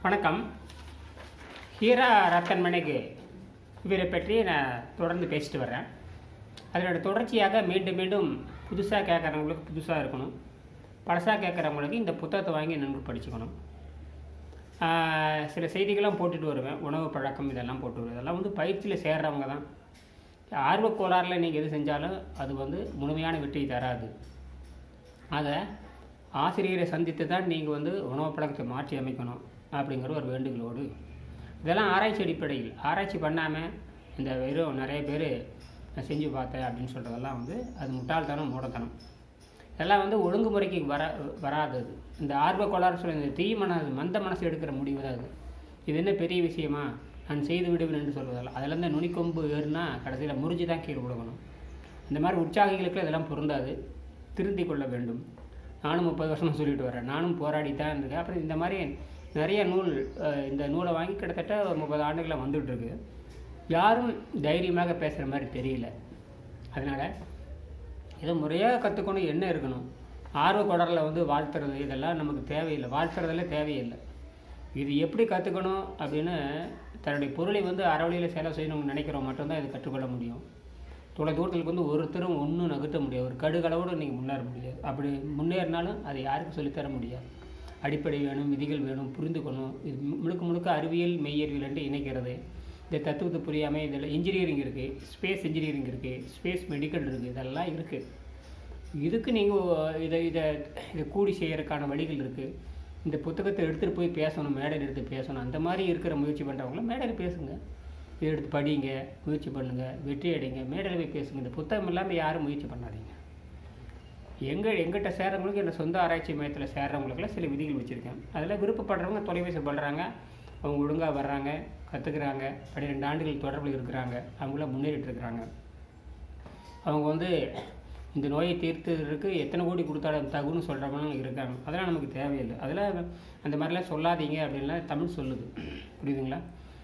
வணக்கம் ஹீரா ரத்தன் மணிக்கு இவரை பற்றி நான் தொடர்ந்து பேசிட்டு வர்றேன் அதனோட தொடர்ச்சியாக மீண்டும் மீண்டும் புதுசாக கேட்குறவங்களுக்கு புதுசாக இருக்கணும் பழசாக கேட்குறவங்களுக்கு இந்த புத்தகத்தை வாங்கி நன்கு படிச்சுக்கணும் ஆஹ் சில செய்திகள்லாம் போட்டுட்டு வருவேன் உணவு பழக்கம் இதெல்லாம் போட்டு வருவேன் இதெல்லாம் வந்து பயிற்சியில் சேர்றவங்க தான் ஆர்வக் கோளாறில் நீங்கள் எது செஞ்சாலும் அது வந்து முழுமையான வெற்றி தராது அதை ஆசிரியரை சந்தித்து தான் நீங்கள் வந்து உணவு பழக்கத்தை மாற்றி அமைக்கணும் அப்படிங்கிற ஒரு வேண்டுகளோடு இதெல்லாம் ஆராய்ச்சி அடிப்படையில் ஆராய்ச்சி பண்ணாமல் இந்த வெறும் நிறைய பேர் நான் செஞ்சு பார்த்தேன் அப்படின்னு சொல்கிறதெல்லாம் வந்து அது முட்டாள்தனம் மூடத்தனம் இதெல்லாம் வந்து ஒழுங்குமுறைக்கு வர வராதது இந்த ஆர்வ கோளாறு சொல்ல இந்த தீ மனது மந்த மனசு எடுக்கிற முடிவு தான் அது இது என்ன பெரிய விஷயமா நான் செய்து விடுவேன் என்று சொல்வதால் அதில் தான் நுனிக்கொம்பு ஏறுனா கடைசியில் முறிஞ்சு தான் கீழே விழுகணும் இந்த மாதிரி உற்சாகிகளுக்கு இதெல்லாம் பொருந்தாது திருந்திக் கொள்ள வேண்டும் நானும் முப்பது வருஷமாக சொல்லிட்டு வரேன் நானும் போராடி தான் இருக்கேன் அப்புறம் இந்த மாதிரி நிறைய நூல் அஹ், இந்த நூலை வாங்கி கிட்டத்தட்ட ஒரு முப்பது ஆண்டுகளாக வந்துட்டு இருக்கு யாரும் தைரியமாக பேசுகிற மாதிரி தெரியல அதனால் இதை முறையாக கற்றுக்கணும் என்ன இருக்கணும் ஆர்வ கொடரில் வந்து வாழ்த்துறது இதெல்லாம் நமக்கு தேவையில்லை வாழ்த்துறதெல்லாம் தேவையில்லை இது எப்படி கற்றுக்கணும் அப்படின்னு தன்னுடைய பொருளை வந்து அறவழியில் செலவு செய்யணும்னு நினைக்கிறோம் மட்டும்தான் இது கற்றுக்கொள்ள முடியும் தொலை தூரத்துக்கு வந்து ஒருத்தரும் ஒன்றும் நகர்த்த முடியாது ஒரு கடுகளவோடு நீங்கள் முன்னேற முடியாது அப்படி முன்னேறினாலும் அதை யாருக்கும் சொல்லித்தர முடியாது அடிப்படை வேணும் விதிகள் வேணும் புரிந்துக்கணும் இது மு- முழுக்க முழுக்க அறிவியல் மெய்யறிவியல் என்று இணைக்கிறது இந்த தத்துவத்தை புரியாமல் இதில் இன்ஜினியரிங் இருக்குது ஸ்பேஸ் இன்ஜினியரிங் இருக்குது ஸ்பேஸ் மெடிக்கல் இருக்குது இதெல்லாம் இருக்குது இதுக்கு நீங்கள் இதை இதை இதை கூடி செய்யறதுக்கான வழிகள் இருக்குது இந்த புத்தகத்தை எடுத்துகிட்டு போய் பேசணும் மேடையில் எடுத்து பேசணும் அந்த மாதிரி இருக்கிற முயற்சி பண்ணுறவங்களாம் மேடையில் பேசுங்க இதை எடுத்து படிங்க முயற்சி பண்ணுங்கள் வெற்றி அடைங்க மேடையில் போய் பேசுங்க இந்த புத்தகம் இல்லாமல் யாரும் முயற்சி பண்ணாதீங்க எங்கள் எங்கிட்ட சேர்றவங்களுக்கு என்னோட சொந்த ஆராய்ச்சி மையத்தில் சேர்றவங்களுக்குலாம் சில விதிகள் வச்சுருக்கேன் அதில் விருப்பப்படுறவங்க தொலைபேசி பண்ணுறாங்க அவங்க ஒழுங்காக வர்றாங்க கற்றுக்குறாங்க பன்னிரெண்டு ஆண்டுகள் தொடர்பில் இருக்கிறாங்க அவங்களாம் முன்னேறிட்டு இருக்கிறாங்க அவங்க வந்து இந்த நோயை தீர்த்ததற்கு எத்தனை கோடி கொடுத்தாலும் தகுன்னு சொல்கிறவங்களும் இருக்காங்க அதெல்லாம் நமக்கு தேவையில்லை அதெல்லாம் அந்த மாதிரிலாம் சொல்லாதீங்க அப்படின்லாம் தமிழ் சொல்லுது புரியுதுங்களா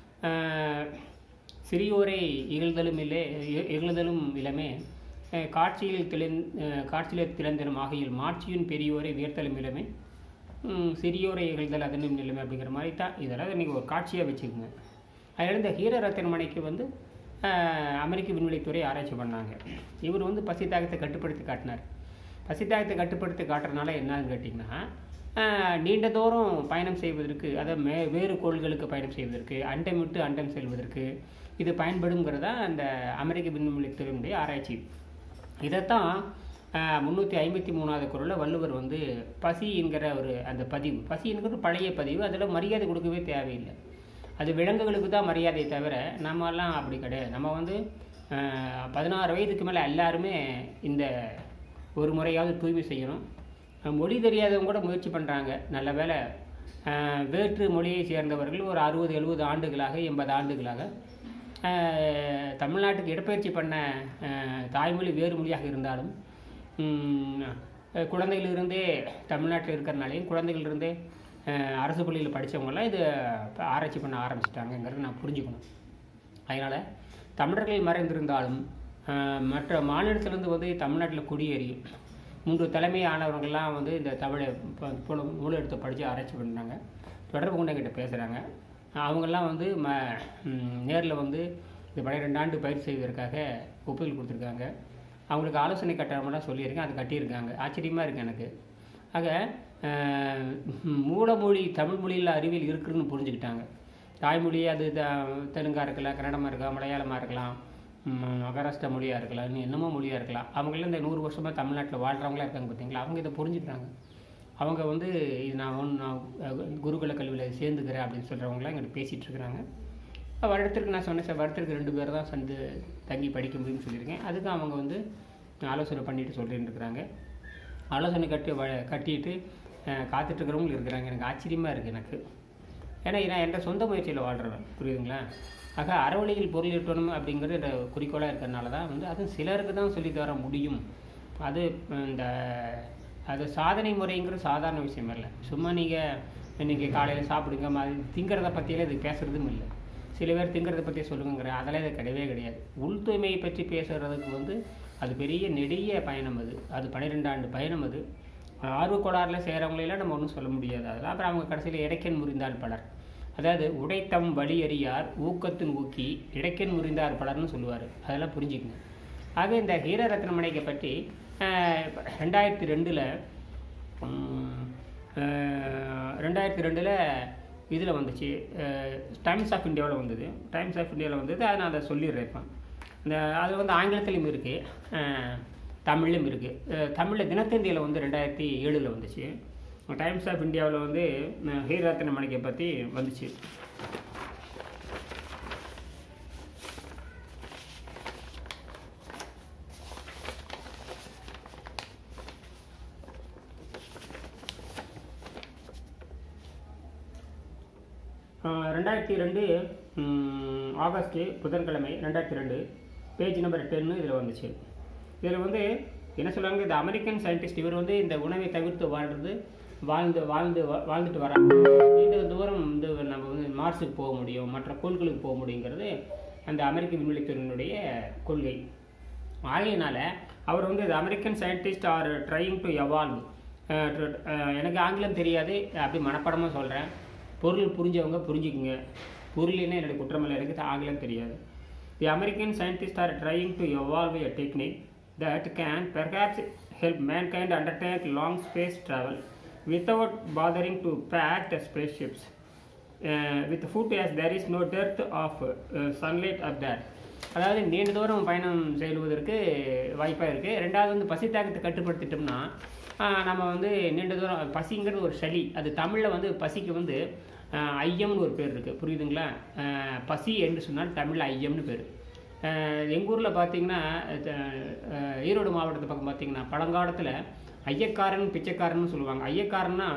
ஆஹ் சிறியோரை இகழ்தலும் இல்லை இ- இகழ்தலும் இளமே அஹ் காட்சியில் திளந் அஹ் காட்சியில் திறந்திரும் ஆகையில் மாட்சியின் பெரியோரை உயர்த்தலும் இளமே ம், சிறியோரை இகழ்தல் அதனும் நிலைமை அப்படிங்கிற மாதிரி தான் இதெல்லாம் நீங்கள் ஒரு காட்சியாக வச்சுக்கோங்க அதில் இந்த ஹீர ரத்தனமணிக்கு வந்து ஆஹ், அமெரிக்க விண்வெளித்துறை ஆராய்ச்சி பண்ணாங்க இவர் வந்து பசி தாகத்தை கட்டுப்படுத்தி காட்டினார் பசி தாகத்தை கட்டுப்படுத்தி காட்டுறதுனால என்னன்னு கேட்டிங்கன்னா ஆஹ், நீண்ட தூரம் பயணம் செய்வதற்கு அதாவது மே வேறு கோள்களுக்கு பயணம் செய்வதற்கு அண்டம் விட்டு அண்டம் செல்வதற்கு இது பயன்படுங்கிறதா அந்த அமெரிக்க விண்வெளித்துறையினுடைய ஆராய்ச்சி இதைத்தான் முந்நூற்றி ஐம்பத்தி மூணாவது குரலில் வள்ளுவர் வந்து பசி என்கிற ஒரு அந்த பதிவு பசி என்கிற பழைய பதிவு அதில் மரியாதை கொடுக்கவே தேவையில்லை அது விலங்குகளுக்கு தான் மரியாதையை தவிர நம்மெல்லாம் அப்படி கிடையாது நம்ம வந்து ஆஹ், பதினாறு வயதுக்கு மேலே எல்லாருமே இந்த ஒரு முறையாவது தூய்மை செய்யணும் அஹ், மொழி தெரியாதவங்க கூட முயற்சி பண்ணுறாங்க நல்ல வேளை ஆஹ், வேற்று மொழியை சேர்ந்தவர்கள் ஒரு அறுபது எழுபது ஆண்டுகளாக எண்பது ஆண்டுகளாக ஆஹ், தமிழ்நாட்டுக்கு இடப்பெயர்ச்சி பண்ண ஆஹ், தாய்மொழி வேறு மொழியாக இருந்தாலும் உம், அஹ், குழந்தையிலிருந்தே தமிழ்நாட்டில் இருக்கிறனாலையும் குழந்தைகளிலிருந்தே ஆஹ், அரசு பள்ளியில் படித்தவங்களாம் இது இப்ப ஆராய்ச்சி பண்ண ஆரம்பிச்சிட்டாங்கங்கிறத நான் புரிஞ்சுக்கணும் அதனால் தமிழர்கள் மறைந்திருந்தாலும் ஆஹ், மற்ற மாநிலத்திலேருந்து வந்து தமிழ்நாட்டில் குடியேறி மூன்று தலைமை ஆனவர்கள்லாம் வந்து இந்த தமிழை இப்போ இப்போ நூல் எடுத்து படித்து ஆராய்ச்சி பண்ணுறாங்க தொடர்பு கொண்டு என்கிட்ட பேசுகிறாங்க அவங்கெல்லாம் வந்து ம நேரில் வந்து இந்த பன்னிரெண்டு ஆண்டு பயிற்சி செய்வதற்காக ஒப்புதல் கொடுத்துருக்காங்க அவங்களுக்கு ஆலோசனை கட்டணமெல்லாம் சொல்லியிருக்கேன் அது கட்டியிருக்காங்க ஆச்சரியமாக இருக்குது எனக்கு ஆக ஆஹ், மூலமொழி தமிழ் மொழியில் அறிவியல் இருக்குதுன்னு புரிஞ்சுக்கிட்டாங்க தாய்மொழி அது த- தெலுங்கா இருக்கலாம் கன்னடமாக இருக்கலாம் மலையாளமாக இருக்கலாம் ம், மகாராஷ்டிரா மொழியாக இருக்கலாம் இன்னும் என்னமோ மொழியாக இருக்கலாம் அவங்களாம் இந்த நூறு வருஷமாக தமிழ்நாட்டில் வாழ்கிறவங்களா இருக்காங்க பார்த்தீங்களா அவங்க இதை புரிஞ்சுக்கிறாங்க அவங்க வந்து இது நான் ஒன்று நான் அஹ், குருகுல கல்வியில் சேர்ந்துக்கிறேன் அப்படின்னு சொல்கிறவங்களாம் எங்கிட்ட பேசிகிட்டு இருக்கிறாங்க வருடத்திற்கு நான் சொன்னேன் சார் வருடத்திற்கு ரெண்டு பேர் தான் சந்து தங்கி படிக்க முடியும்னு சொல்லியிருக்கேன் அதுக்கு அவங்க வந்து ஆலோசனை பண்ணிட்டு சொல்லிட்டு இருக்கிறாங்க ஆலோசனை கட்டி வ கட்டிட்டு அஹ், காத்துட்டு இருக்கிறவங்க இருக்கிறாங்க எனக்கு ஆச்சரியமாக இருக்குது எனக்கு ஏன்னா நான் என்ற சொந்த முயற்சியில் வாழ்கிறவன் புரியுதுங்களா ஆக அறவழியில் பொருள் ஈட்டணும் அப்படிங்கிறது என்ற குறிக்கோளாக இருக்கிறனால தான் வந்து அதுவும் சிலருக்கு தான் சொல்லி தர முடியும் அது இந்த அது சாதனை முறைங்கிறது சாதாரண விஷயம் இல்லை சும்மா நீங்கள் இன்றைக்கி காலையில் சாப்பிடுங்க மாதிரி திங்கிறத பற்றியெல்லாம் இது பேசுகிறதும் இல்லை சில பேர் திங்கிறத பற்றி சொல்லுங்கிற அதெல்லாம் இது கிடையவே கிடையாது உள் தூய்மையை பற்றி பேசுகிறதுக்கு வந்து அது பெரிய நெடிய பயணம் அது அது பன்னிரெண்டு ஆண்டு பயணம் அது ஆர்வ கோளாறில் செய்கிறவங்களெல்லாம் நம்ம ஒன்றும் சொல்ல முடியாது அதெல்லாம் அப்புறம் அவங்க கடைசியில் இடைக்கன் முறிந்தால் பலர் அதாவது உடைத்தம் வலியறியார் ஊக்கத்தின் ஊக்கி இடைக்கன் முறிந்தார் பலர்னு சொல்லுவார் அதெல்லாம் புரிஞ்சுக்கங்க ஆக இந்த ஹீரரத்னமணிக்கை பற்றி அஹ், ரெண்டாயிரத்தி ரெண்டில் ரெண்டாயிரத்தி ரெண்டில் இதில் வந்துச்சு டைம்ஸ் ஆஃப் இந்தியாவில் வந்தது டைம்ஸ் ஆஃப் இந்தியாவில் வந்தது அதை நான் அதை சொல்லிடுறேன் இப்போ இந்த அது வந்து ஆங்கிலத்திலையும் இருக்குது தமிழ்லையும் இருக்குது தமிழில் தினத்தந்தியில் வந்து ரெண்டாயிரத்தி ஏழில் வந்துச்சு டைம்ஸ் ஆஃப் இந்தியாவில் வந்து அஹ், ஹீரரத்ன மணிக்கை பற்றி வந்துச்சு ஆஹ் ரெண்டாயிரத்தி ரெண்டு ம், ஆகஸ்ட் புதன்கிழமை ரெண்டாயிரத்தி ரெண்டு பேஜ் நம்பர் டென்னு இதில் வந்துச்சு இதில் வந்து என்ன சொல்லுவாங்க இந்த அமெரிக்கன் சயின்டிஸ்ட் இவர் வந்து இந்த உணவை தவிர்த்து வாழ்றது வாழ்ந்து வாழ்ந்து வா- வாழ்ந்துட்டு வராங்க நீண்ட தூரம் வந்து நம்ம வந்து மார்ஸுக்கு போக முடியும் மற்ற கோள்களுக்கு போக முடியுங்கிறது அந்த அமெரிக்க விண்வெளித்துறையினுடைய கொள்கை ஆகையினால அவர் வந்து American scientist are trying to evolve எனக்கு ஆங்கிலம் தெரியாது அப்படி மனப்படமாக சொல்கிறேன் பொருள் புரிஞ்சவங்க புரிஞ்சுக்குங்க பொருளினே என்னுடைய குற்றமில்லை எனக்கு ஆங்கிலம் தெரியாது the American scientists are trying to evolve a technique that can perhaps help mankind undertake long space travel without bothering to pack the spaceships uh, with food as there is no dearth of uh, sunlight up there அதாவது நீண்ட தூரம் பயணம் செல்வதற்கு வாய்ப்பாக இருக்குது ரெண்டாவது வந்து பசி தாக்கத்தை கட்டுப்படுத்திட்டோம்னா ஆஹ், நம்ம வந்து நீண்ட தூரம் பசிங்கிறது ஒரு சளி அது தமிழில் வந்து பசிக்கு வந்து ஆஹ், ஐயம்னு ஒரு பேர் இருக்குது புரியுதுங்களா ஆஹ், பசி என்று சொன்னால் தமிழில் ஐயம்னு பேர் எங்கள் ஊரில் பார்த்தீங்கன்னா அஹ், ஈரோடு மாவட்டத்து பக்கம் பார்த்தீங்கன்னா பழங்காலத்தில் ஐயக்காரன் பிச்சைக்காரன்னு சொல்லுவாங்க ஐயக்காரன்னா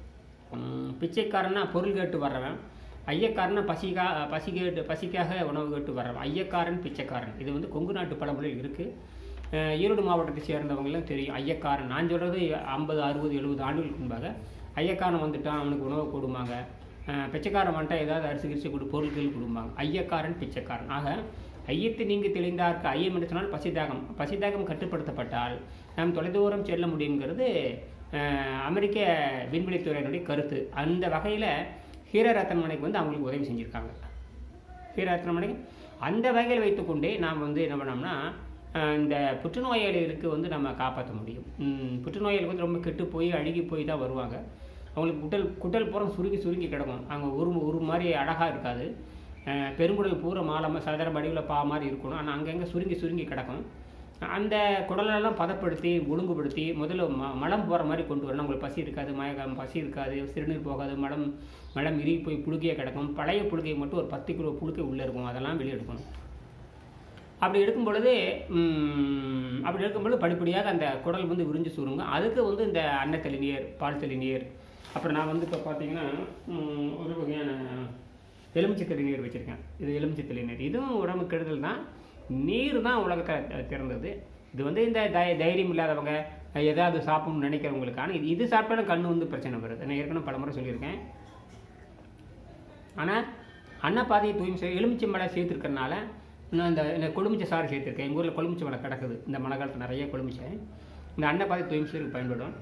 ம், பிச்சைக்காரன்னா பொருள் கேட்டு வர்றவன் ஐயக்காரனா பசிக்கா பசி கேட்டு பசிக்காக உணவு கேட்டு வர்றவன் ஐயக்காரன் பிச்சைக்காரன் இது வந்து கொங்கு நாட்டு பழமொழியில் இருக்குது ஈரோடு மாவட்டத்தை சேர்ந்தவங்களும் தெரியும் ஐயக்காரன் நான் சொல்கிறது ஐம்பது அறுபது எழுபது ஆண்டுகளுக்கு முன்பாக ஐயக்காரன் வந்துட்டான் அவனுக்கு உணவு கொடுமாங்க அஹ், பிச்சைக்காரன் வந்துட்டா ஏதாவது அரிசி கிரிசி கொடு பொருட்கள் கொடுப்பாங்க ஐயக்காரன் பிச்சைக்காரன் ஆக ஐயத்து நீங்கி தெளிந்தார்க்கு ஐயம் என்று சொன்னால் பசிதாகம் பசிதாகம் கட்டுப்படுத்தப்பட்டால் நாம் தொலைதூரம் செல்ல முடியுங்கிறது அஹ், அமெரிக்க விண்வெளித்துறையினுடைய கருத்து அந்த வகையில் ஹீரரத்னமனைக்கு வந்து அவங்களுக்கு உதவி செஞ்சுருக்காங்க ஹீரரத்னமனைக்கு அந்த வகையில் வைத்துக்கொண்டே நாம் வந்து என்ன பண்ணோம்னா அஹ், இந்த புற்றுநோயாளிகளுக்கு வந்து நம்ம காப்பாற்ற முடியும் ம், புற்றுநோயாளிகள் வந்து ரொம்ப கெட்டு போய் அழுகி போய் தான் வருவாங்க அவங்களுக்கு குட்டல் குட்டல் புறம் சுருங்கி சுருங்கி கிடக்கும் அவங்க ஒரு ஒரு மாதிரி அழகாக இருக்காது அஹ், பெருங்குடல் பூரா மாலாமல் சதுர வடிவில் பா மாதிரி இருக்கணும் ஆனால் அங்கங்கே சுருங்கி சுருங்கி கிடக்கும் அந்த குடலெல்லாம் பதப்படுத்தி ஒழுங்குபடுத்தி முதல்ல ம மலம் போகிற மாதிரி கொண்டு வரணும் உங்களுக்கு பசி இருக்காது மயக்கம் பசி இருக்காது சிறுநீர் போகாது மலம் மலம் இறுகி போய் புழுக்கையாக கிடக்கும் பழைய புழுக்கை மட்டும் ஒரு பத்து கிலோ புழுக்கை உள்ளே இருக்கும் அதெல்லாம் வெளியே எடுக்கணும் அப்படி எடுக்கும் பொழுது ம், அப்படி எடுக்கும் பொழுது படிப்படியாக அந்த குடல் வந்து விரிஞ்சு சுருங்க அதுக்கு வந்து இந்த அன்னத்தளி நீர் பால் தளி நீர் அப்புறம் நான் வந்து இப்போ பார்த்தீங்கன்னா ம், ஒரு வகையான எலுமிச்சை நீர் வச்சுருக்கேன் இது எலுமிச்சை நீர் இதுவும் உடம்பு கெடுதல் தான் நீர் தான் உலகத்தை திறந்தது இது வந்து இந்த தை தைரியம் இல்லாதவங்க ஏதாவது சாப்பிடணும்னு நினைக்கிறவங்களுக்கான இது இது சாப்பிட்டாலும் கண்ணு வந்து பிரச்சனை வருது நான் ஏற்கனவே பலமுறை சொல்லியிருக்கேன் ஆனால் அன்னப்பாதையை தூய்மை செய்ய எலுமிச்சை மலை சேர்த்துருக்கறனால நான் இந்த இந்த கொழுமிச்சை சாறு சேர்த்துருக்கேன் எங்கள் ஊரில் கொழுமிச்சை மலை கிடக்குது இந்த மழை காலத்தில் நிறைய கொழுமிச்சை இந்த அன்னப்பாதை தூய்மை செய்யறதுக்கு பயன்படும்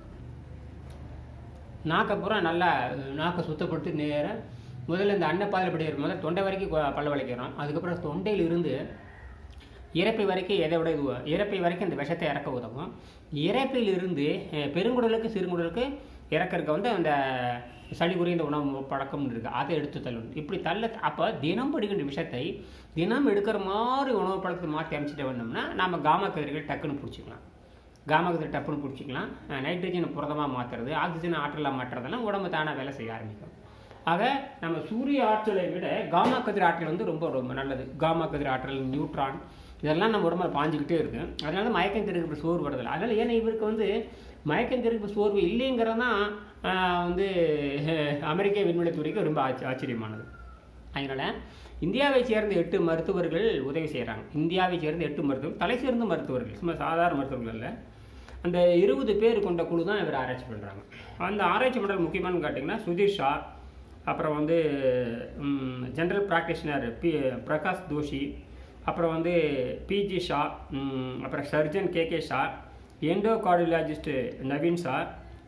நாக்கை பூரா நல்லா நாக்கை சுத்தப்படுத்தி நேராக முதல்ல இந்த அன்னப்பாதையில் படி முதல்ல தொண்டை வரைக்கும் கொ- பல்ல வளைக்கிறோம் அதுக்கப்புறம் தொண்டையில் இருந்து இறப்பை வரைக்கும் எதை விட இது இறப்பை வரைக்கும் இந்த விஷத்தை இறக்க உதவும் இறப்பில் இருந்து அஹ், பெருங்குடலுக்கு சிறுங்குடலுக்கு இறக்கறதுக்கு வந்து அந்த சளி குறைந்த உணவு பழக்கம் இருக்கு அதை எடுத்து தள்ளணும் இப்படி தள்ள அப்போ தினம் படுகின்ற விஷத்தை தினம் எடுக்கிற மாதிரி உணவு பழக்கத்தை மாற்றி அமைச்சிட்டு வந்தோம்னா நம்ம காமா கதிர்கள் டக்குன்னு பிடிச்சிக்கலாம் காமா கதிர் டப்புன்னு பிடிச்சிக்கலாம் அஹ், நைட்ரஜனை புரதமாக மாற்றுறது ஆக்சிஜனை ஆற்றலாக மாற்றுறதெல்லாம் உடம்பு தானாக வேலை செய்ய ஆரம்பிக்கும் ஆக நம்ம சூரிய ஆற்றலை விட காமா கதிர் ஆற்றல் வந்து ரொம்ப ரொம்ப நல்லது காமா கதிர் ஆற்றல் நியூட்ரான் இதெல்லாம் நம்ம உடம்புல பாஞ்சுக்கிட்டே இருக்கு அதனால மயக்கம் தெரிவிப்பு சோர்வு வருதில்லை அதனால ஏன்னா இவருக்கு வந்து மயக்கம் தெரிவிப்பு சோர்வு இல்லைங்கிறது தான் ஆஹ், வந்து அமெரிக்க விண்வெளித்துறைக்கு ரொம்ப ஆச்ச ஆச்சரியமானது அதனால இந்தியாவை சேர்ந்த எட்டு மருத்துவர்கள் உதவி செய்கிறாங்க இந்தியாவை சேர்ந்த எட்டு மருத்துவர் தலை சேர்ந்த மருத்துவர்கள் சும்மா சாதாரண மருத்துவர்கள் அல்ல அந்த இருபது பேர் கொண்ட குழு தான் இவர் ஆராய்ச்சி பண்ணுறாங்க அந்த ஆராய்ச்சி பண்ணுறது முக்கியமானு கேட்டிங்கன்னா சுதீர் ஷா அப்புறம் வந்து general practitioner P Prakash Doshi அப்புறம் வந்து பிஜி ஷா ம், அப்புறம் surgeon K K Shah endo cardiologist Naveen Shah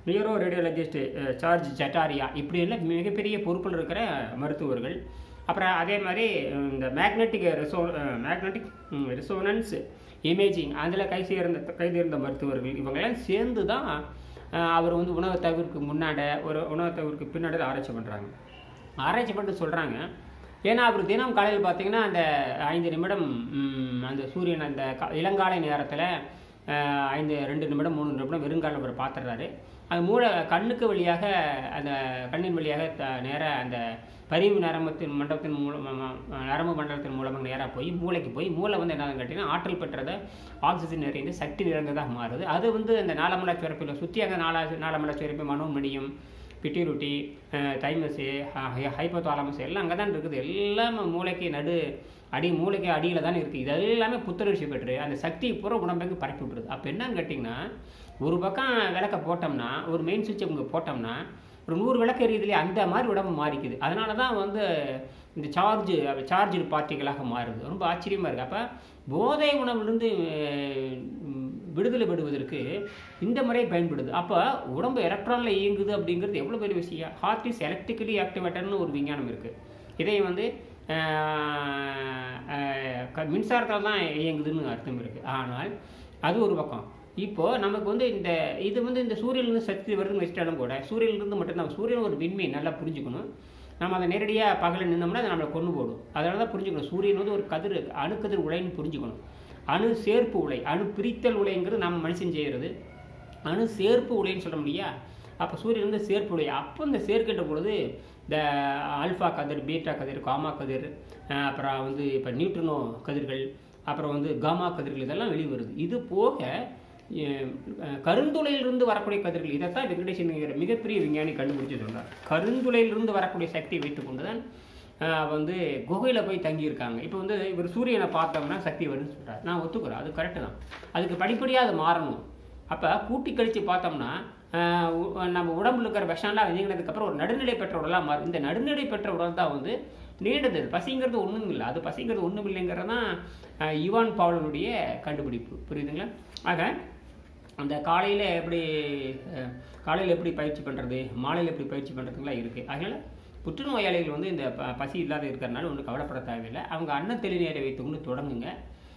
neuro radiologist சார்ஜ் ஜட்டாரியா இப்படி எல்லாம் மிகப்பெரிய பொறுப்பில் இருக்கிற மருத்துவர்கள் அப்புறம் அதே மாதிரி இந்த magnetic reso magnetic resonance imaging அதில் கை சேர்ந்த கை தேர்ந்த மருத்துவர்கள் இவங்கெல்லாம் சேர்ந்து தான் அஹ், அவர் வந்து உணவு தவிர்க்கு முன்னாடி ஒரு உணவு தவிர்க்கு பின்னாடி தான் ஆராய்ச்சி பண்ணுறாங்க ஆராய்ச்சி பண்ணிட்டு சொல்கிறாங்க ஏன்னா அவர் தினம் காலையில் பார்த்தீங்கன்னா அந்த ஐந்து நிமிடம் ம், அந்த சூரியன் அந்த கா- இளங்காலை நேரத்தில் ஐந்து ரெண்டு நிமிடம் மூணு நிமிடம் வெறுங்காலம் அவர் பார்த்துடுறாரு அது மூளை கண்ணுக்கு வழியாக அந்த கண்ணின் வழியாக த- நேர அந்த பரிவு நரம்பத்தின் மண்டலத்தின் மூலமாக நரம்பு மண்டலத்தின் மூலமாக நேராக போய் மூளைக்கு போய் மூளை வந்து என்னன்னு கேட்டிங்கன்னா ஆற்றல் பெற்றதை ஆக்சிஜன் நிறைந்து சக்தி நிறைந்ததாக மாறுது அது வந்து அந்த நாளமல சுரப்பில் சுற்றி அங்கே நாலா நாளமல சுரப்பி மனோமணியம் பிட்டிருட்டி தைமஸு ஹைப்போதாலமஸ் எல்லாம் அங்கே தான் இருக்குது எல்லாமே மூளைக்கு நடு அடி மூளைக்கு அடியில் தான் இருக்குது இது எல்லாமே புத்துணர்ச்சி பெற்று அந்த சக்தி பூரா உடம்புக்கு பரப்பி விட்டுருது அப்போ என்னன்னு கேட்டிங்கன்னா ஒரு பக்கம் விளக்க போட்டோம்னா ஒரு மெயின் சுவிட்ச் இங்கே போட்டோம்னா ஒரு நூறு விளக்கு எரியுது இல்லையா அந்த மாதிரி உடம்பு மாறிக்குது அதனால தான் வந்து இந்த சார்ஜ் சார்ஜ் பார்ட்டிகளாக மாறுது ரொம்ப ஆச்சரியமாக இருக்குது அப்போ போதை உணவுலேருந்து அஹ், விடுதலை பெறுவதற்கு இந்த முறை பயன்படுது அப்போ உடம்பு எலக்ட்ரானில் இயங்குது அப்படிங்கிறது எவ்வளோ பெரிய விஷயம் ஹார்ட் இஸ் எலக்ட்ரிக்கலி ஆக்டிவேட்டர்னு ஒரு விஞ்ஞானம் இருக்குது இதை வந்து மின்சாரத்தால் தான் இயங்குதுன்னு அர்த்தம் இருக்குது ஆனால் அது ஒரு பக்கம் இப்போது நமக்கு வந்து இந்த இது வந்து இந்த சூரியன்லேருந்து சக்தி வருதுன்னு வச்சிட்டாலும் கூட சூரியன்லேருந்து மட்டும் நம்ம சூரியன் ஒரு விண்மை நல்லா புரிஞ்சுக்கணும் நம்ம அதை நேரடியாக பகலில் நின்னோம்னா அதை நம்மளை கொண்டு போடும் அதனால தான் புரிஞ்சுக்கணும் சூரியன் வந்து ஒரு கதிர் அணுக்கதிர் உலைன்னு புரிஞ்சுக்கணும் அணு சேர்ப்பு உலை அணு பிரித்தல் உலைங்கிறது நம்ம மனுஷன் செய்கிறது அணு சேர்ப்பு உலைன்னு சொல்ல முடியா அப்போ சூரியன் வந்து சேர்ப்பு உலை அப்போ இந்த சேர்க்கின்ற பொழுது இந்த ஆல்ஃபா கதிர் பீட்டா கதிர் காமா கதிர் அஹ் அப்புறம் வந்து இப்போ நியூட்ரினோ கதிர்கள் அப்புறம் வந்து காமா கதிர்கள் இதெல்லாம் வெளியே வருது இது போக அஹ், அஹ், கருந்துளையிலிருந்து வரக்கூடிய கதிர்கள் இதைத்தான் வெங்கடேசன்ங்கிற மிகப்பெரிய விஞ்ஞானி கண்டுபிடிச்சு சொன்னார் கருந்துளையிலிருந்து வரக்கூடிய சக்தியை வைத்துக்கொண்டு தான் ஆஹ் வந்து குகையில் போய் தங்கியிருக்காங்க இப்போ வந்து இவர் சூரியனை பார்த்தோம்னா சக்தி வருதுன்னு சொல்கிறார் நான் ஒத்துக்கிறேன் அது கரெக்டு தான் அதுக்கு படிப்படியாக அது மாறணும் அப்போ கூட்டி கழித்து பார்த்தோம்னா ஆஹ் உ- நம்ம உடம்புல இருக்கிற விஷம்லாம் நீங்கினதுக்கப்புறம் ஒரு நடுநிலை பெற்ற உடலாக மாறும் இந்த நடுநிலை பெற்ற உடல் தான் வந்து நீண்டது பசிங்கிறது ஒன்றும் இல்லை அது பசிங்கிறது ஒன்றும் இல்லைங்கிறது தான் ஆஹ் யுவான் பாவலனுடைய கண்டுபிடிப்பு புரியுதுங்களா ஆக அந்த காலையில் எப்படி காலையில் எப்படி பயிற்சி பண்ணுறது மாலையில் எப்படி பயிற்சி பண்ணுறதுலாம் இருக்குது அதனால் புற்றுநோயாளிகள் வந்து இந்த ப பசி இல்லாத இருக்கிறனால ஒன்றும் கவலைப்பட தேவையில்லை அவங்க அன்ன தெளிநீரை வைத்துக்கொண்டு தொடங்குங்க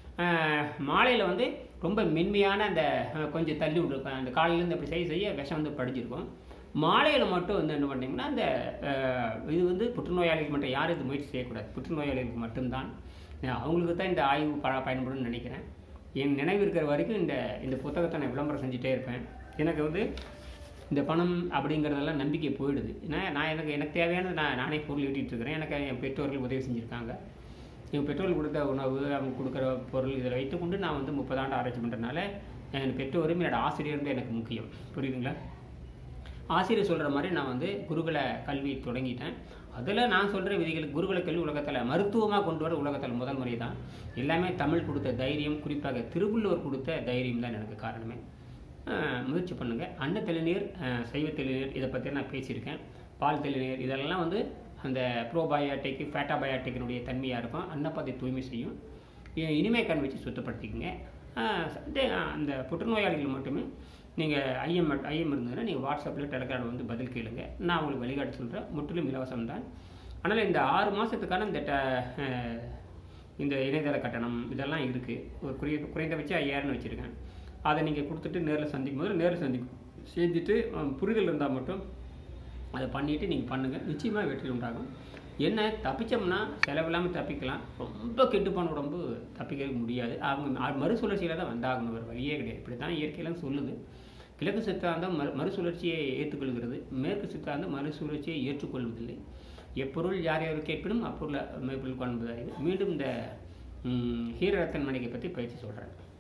மாலையில் வந்து ரொம்ப மென்மையான அந்த அஹ், கொஞ்சம் தள்ளி விட்டுருப்பேன் அந்த காலையிலேருந்து அப்படி செய்ய செய்ய விஷம் வந்து படிச்சிருக்கும் மாலையில் மட்டும் வந்து என்ன பண்ணிங்கன்னா அந்த அஹ், இது வந்து புற்றுநோயாளிகள் மட்டும் யாரும் இது முயற்சி செய்யக்கூடாது புற்றுநோயாளிகளுக்கு மட்டும்தான் அஹ், அவங்களுக்கு தான் இந்த ஆய்வு ப பயன்படும்னு நினைக்கிறேன் என் நினைவு இருக்கிற வரைக்கும் இந்த இந்த புத்தகத்தை நான் விளம்பரம் செஞ்சுட்டே இருப்பேன் எனக்கு வந்து இந்த பணம் அப்படிங்கிறதெல்லாம் நம்பிக்கை போயிடுது ஏன்னா நான் எனக்கு எனக்கு தேவையானது நான் நானே பொருள் ஈட்டிட்டு இருக்கிறேன் எனக்கு என் பெற்றோர்கள் உதவி செஞ்சுருக்காங்க என் பெற்றோர்கள் கொடுத்த உணவு அவங்க கொடுக்குற பொருள் இதில் வைத்துக்கொண்டு நான் வந்து முப்பது ஆண்டு ஆராய்ச்சி பண்ணுறதுனால என் பெற்றோரும் என்னோட ஆசிரியரும் எனக்கு முக்கியம் புரியுதுங்களா ஆசிரியர் சொல்கிற மாதிரி நான் வந்து குருகுல கல்வி தொடங்கிட்டேன் அதில் நான் சொல்கிற விதிகள் குருகுல கல்வி உலகத்தில் மருத்துவமாக கொண்டு வர உலகத்தில் முதல் முறை தான் எல்லாமே தமிழ் கொடுத்த தைரியம் குறிப்பாக திருவள்ளுவர் கொடுத்த தைரியம் தான் எனக்கு காரணமே அஹ் முயற்சி பண்ணுங்கள் அன்ன தெளிநீர் அஹ் சைவ தெளிநீர் இதை பற்றி நான் பேசியிருக்கேன் பால் தெளிநீர் இதெல்லாம் வந்து அந்த ப்ரோபயோட்டிக் ஃபேட்டாபயோட்டிக்கினுடைய தன்மையாக இருக்கும் அன்னப்பாதை தூய்மை செய்யும் இ- இனிமை கண் வச்சு சுத்தப்படுத்திக்கங்க அஹ் சண்டே, அஹ் அந்த புற்றுநோயாளிகள் மட்டுமே நீங்கள் ஐஎம் ஐஎம் இருந்ததுன்னா நீங்கள் வாட்ஸ்அப்பில் டெலிகிராம் வந்து பதில் கேளுங்க நான் உங்களுக்கு வழிகாட்டி சொல்கிறேன் முற்றிலும் இலவசம் தான் ஆனால் இந்த ஆறு மாதத்துக்கான இந்த ட அஹ் இந்த இணையதள கட்டணம் இதெல்லாம் இருக்குது ஒரு குறைய குறைந்தபட்சம் ஐயாயிரம்னு வச்சுருக்கேன் அதை நீங்கள் கொடுத்துட்டு நேரில் சந்திக்கும் போது நேரில் சந்தி செஞ்சுட்டு அஹ், புரிதல் இருந்தால் மட்டும் அதை பண்ணிவிட்டு நீங்கள் பண்ணுங்கள் நிச்சயமாக வெற்றி உண்டாகும் என்ன தப்பிச்சோம்னா செலவில்லாமல் தப்பிக்கலாம் ரொம்ப கெட்டுப்போன உடம்பு தப்பிக்க முடியாது அவங்க ம- மறுசுழற்சியில் தான் வந்தாகணும் வேறு வழியே கிடையாது இப்படி தான் இயற்கையெல்லாம் சொல்லுது கிழக்கு சித்தாந்தம் மறு மறுசுழற்சியை ஏற்றுக்கொள்கிறது மேற்கு சித்தாந்தம் மறுசுழற்சியை ஏற்றுக்கொள்வதில்லை எப்பொருள் யார் யார் கேட்பினும் அப்பொருள் மெய்ப்பொருள் காண்பதாகிறது மீண்டும் இந்த ம், ஹீரரத்தன் மணிக்கை பற்றி பயிற்சி சொல்கிறேன்